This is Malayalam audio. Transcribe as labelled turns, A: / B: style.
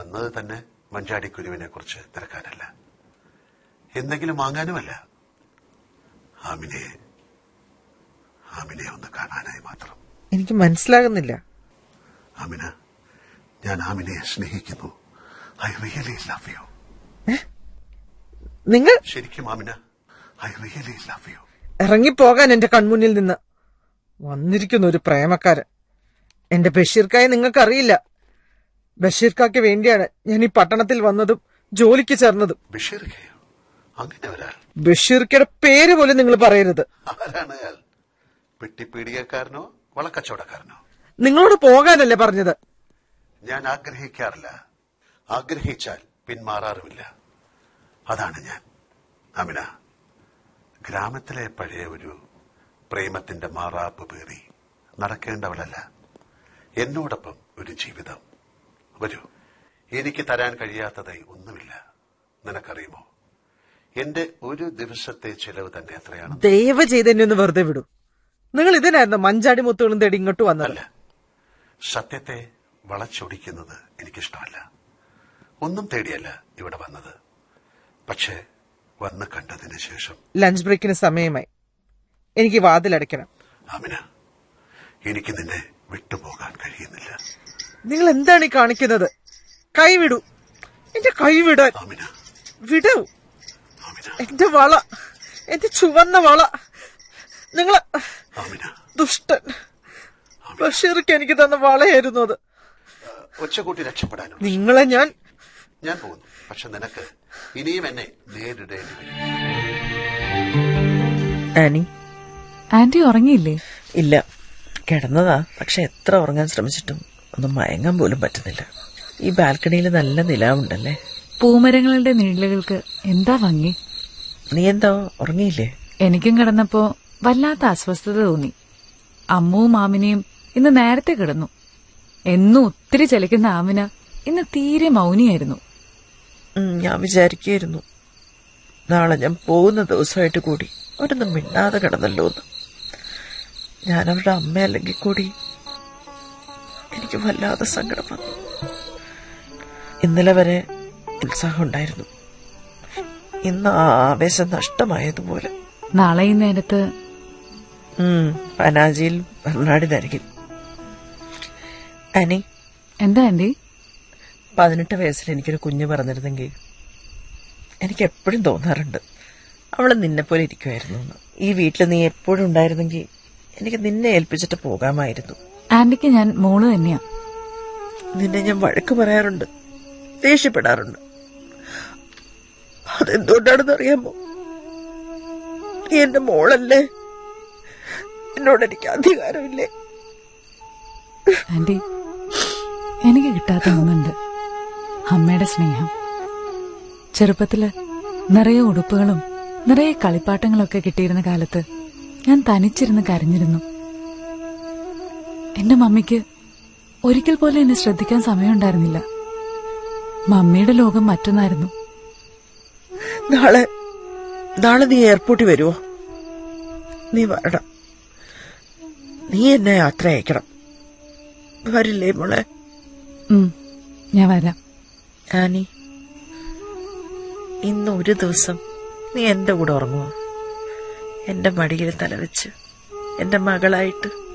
A: വന്നത് തന്നെ മഞ്ചാടിക്കുരുവിനെ കുറിച്ച് തിരക്കാനല്ല എന്തെങ്കിലും വാങ്ങാനുമല്ല ആമിനെ ആമിനെ ഒന്ന് കാണാനായി മാത്രം
B: എനിക്ക് മനസ്സിലാകുന്നില്ല
A: ആമിന ഞാൻ ആമിനെ സ്നേഹിക്കുന്നു ഐ റിയലി ലവ് യു
B: നിങ്ങൾ
A: ശരിക്കും Amina I really love you
B: ഇറങ്ങിപ്പോകാൻ എന്റെ കൺമുന്നിൽ നിന്ന് വന്നിരിക്കുന്ന ഒരു പ്രേമക്കാരൻ എന്റെ ബഷീർക്കായെ നിങ്ങൾക്കറിയില്ല ബഷീർക്കാക്ക് വേണ്ടിയാണ് ഞാൻ ഈ പട്ടണത്തിൽ വന്നതും ജോലിക്ക് ചേർന്നതും
A: ബഷീർ കെയോ അങ്ങനെ ഒരാൾ
B: ബഷീർക്കയുടെ പേര് പോലും നിങ്ങൾ പറയരുത്
A: ആരാണ് അയാൾ പെട്ടിപ്പീടികക്കാരനോ വളക്കച്ചവടക്കാരനോ
B: നിങ്ങളോട് പോകാനല്ലേ പറഞ്ഞത്
A: ഞാൻ ആഗ്രഹിക്കാറില്ല ആഗ്രഹിച്ചാൽ പിന്മാറാറുമില്ല അതാണ് ഞാൻ അമിന ഗ്രാമത്തിലെ പഴയ ഒരു പ്രേമത്തിന്റെ മാറാപ്പ് പേറി നടക്കേണ്ടവളല്ല എന്നോടൊപ്പം ഒരു ജീവിതം വരൂ എനിക്ക് തരാൻ കഴിയാത്തതായി ഒന്നുമില്ല നിനക്കറിയുമോ എന്റെ ഒരു ദിവസത്തെ ചെലവ് തന്നെ എത്രയാണ്
B: ദയവ് ചെയ്ത് എന്നെ ഒന്ന് വെറുതെ വിടൂ നിങ്ങൾ ഇതിനായിരുന്നു മഞ്ചാടി മുത്തുകളും തേടി ഇങ്ങോട്ട് വന്നത്
A: അല്ല സത്യത്തെ വളച്ചൊടിക്കുന്നത് എനിക്കിഷ്ടമല്ല ഒന്നും തേടിയല്ല ഇവിടെ വന്നത് പക്ഷേ വന്ന് കണ്ടതിന് ശേഷം
B: ലഞ്ച് ബ്രേക്കിന് സമയമായി എനിക്ക് വാതിലടയ്ക്കണം
A: ആമിന എനിക്ക് നിന്നെ വിട്ടുപോകാൻ കഴിയുന്നില്ല
B: നിങ്ങൾ എന്താണ് ഈ കാണിക്കുന്നത് കൈ വിടൂ എന്റെ കൈ വിടാൻ
A: ആമിന
B: വിടൂ
A: ആമിന
B: എന്റെ വള എന്റെ ചുവന്ന വള നിങ്ങൾ
A: ആമിന
B: ദുഷ്ടൻ ബഷീർക്ക് എനിക്ക് തന്ന വളയായിരുന്നു അത്
A: ഒച്ചകൂട്ടി രക്ഷപ്പെടാനും
B: നിങ്ങളെ ഞാൻ
A: ഞാൻ പോകുന്നു പക്ഷെ നിനക്ക് ഇനിയും എന്നെ നേരിടേണ്ടി വരും
C: ആനി
D: ആന്റി ഉറങ്ങിയില്ലേ
C: ഇല്ല കിടന്നതാ പക്ഷെ എത്ര ഉറങ്ങാൻ ശ്രമിച്ചിട്ടും ഒന്നും മയങ്ങാൻ പോലും പറ്റുന്നില്ല ഈ ബാൽക്കണിയിൽ നല്ല നിലാവുണ്ടല്ലേ
D: പൂമരങ്ങളുടെ നിഴലുകൾക്ക് എന്താ ഭംഗി
C: നീ എന്താ ഉറങ്ങിയില്ലേ
D: എനിക്കും കിടന്നപ്പോ വല്ലാത്ത അസ്വസ്ഥത തോന്നി അമ്മുവും മാമിനെയും ഇന്ന് നേരത്തെ കിടന്നു എന്നും ഒത്തിരി ചലിക്കുന്ന ആമിന ഇന്ന് തീരെ മൗനിയായിരുന്നു
C: ഉം, ഞാൻ വിചാരിക്കുകയായിരുന്നു നാളെ ഞാൻ പോകുന്ന ദിവസമായിട്ട് കൂടി അവരൊന്നും മിണ്ടാതെ കിടന്നല്ലോ എന്ന് ഞാൻ അവരുടെ അമ്മ അല്ലെങ്കിൽ കൂടി എനിക്ക് വല്ലാതെ സങ്കടം വന്നു ഇന്നലെ വരെ ഉത്സാഹം ഉണ്ടായിരുന്നു ഇന്ന് ആ ആവേശം നഷ്ടമായതുപോലെ
D: നാളെ ഈ നേരത്ത്
C: ഉം, പനാജിയിൽ ബർണാടിനരികിൽ അനി
D: എന്താ ആന്റി
C: പതിനെട്ട് വയസ്സിൽ എനിക്കൊരു കുഞ്ഞ് പറഞ്ഞിരുന്നെങ്കിൽ എനിക്ക് എപ്പോഴും തോന്നാറുണ്ട് അവള് നിന്നെ പോലെ ഇരിക്കുമായിരുന്നു എന്ന് ഈ വീട്ടിൽ നീ എപ്പോഴും ഉണ്ടായിരുന്നെങ്കിൽ എനിക്ക് നിന്നെ ഏൽപ്പിച്ചിട്ട് പോകാമായിരുന്നു
D: ആന്റിക്ക് ഞാൻ മോള് തന്നെയാ
C: നിന്നെ ഞാൻ വഴക്ക് പറയാറുണ്ട് ദേഷ്യപ്പെടാറുണ്ട് അതെന്തുകൊണ്ടാണെന്ന് അറിയാമോ നീ എന്റെ മോളല്ലേ എന്നോട് എനിക്ക് അധികാരമില്ലേ
D: ആന്റി എനിക്ക് കിട്ടാത്ത ഒന്നുണ്ട് അമ്മയുടെ സ്നേഹം ചെറുപ്പത്തില് നിറയെ ഉടുപ്പുകളും നിറയെ കളിപ്പാട്ടങ്ങളൊക്കെ കിട്ടിയിരുന്ന കാലത്ത് ഞാൻ തനിച്ചിരുന്ന് കരഞ്ഞിരുന്നു എന്റെ മമ്മിക്ക് ഒരിക്കൽ പോലും എന്നെ ശ്രദ്ധിക്കാൻ സമയമുണ്ടായിരുന്നില്ല മമ്മിയുടെ ലോകം മറ്റൊന്നായിരുന്നു
C: നാളെ നാളെ നീ എയർപോർട്ടിൽ വരുമോ നീ വരണം നീ എന്നെ യാത്ര അയക്കണം വരില്ലേ മോളെ
D: ഉം, ഞാൻ വരാം
C: ആനി ഇന്ന് ഒരു ദിവസം നീ എന്റെ കൂടെ ഉറങ്ങുമോ എന്റെ മടിയിൽ തലവെച്ച് എന്റെ മകളായിട്ട്